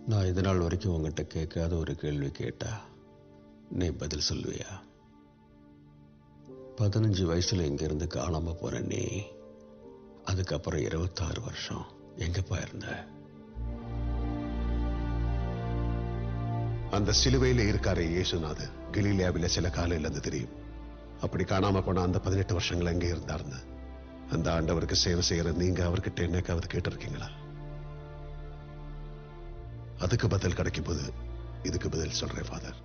நான் இது நாள் வரைக்கும் உங்ககிட்ட கேட்காத ஒரு கேள்வி கேட்டா நீ பதில் சொல்லுவியா பதினஞ்சு வயசுல இங்கிருந்து காணாம போன நீ அதுக்கப்புறம் இருபத்தாறு வருஷம் எங்கப்பா இருந்த அந்த சிலுவையில இருக்காரே இயேசுநாதர் கலீலியாவில சில காலையில இருந்து தெரியும் அப்படி காணாம போன அந்த பதினெட்டு வருஷங்கள் எங்க இருந்தாருன்னு அந்த ஆண்டவருக்கு சேவை செய்யற நீங்க அவர்கிட்ட என்னைக்காவது கேட்டிருக்கீங்களா அதுக்கு பதில் கிடைக்கும் போது இதுக்கு பதில் சொல்றேன் ஃபாதர்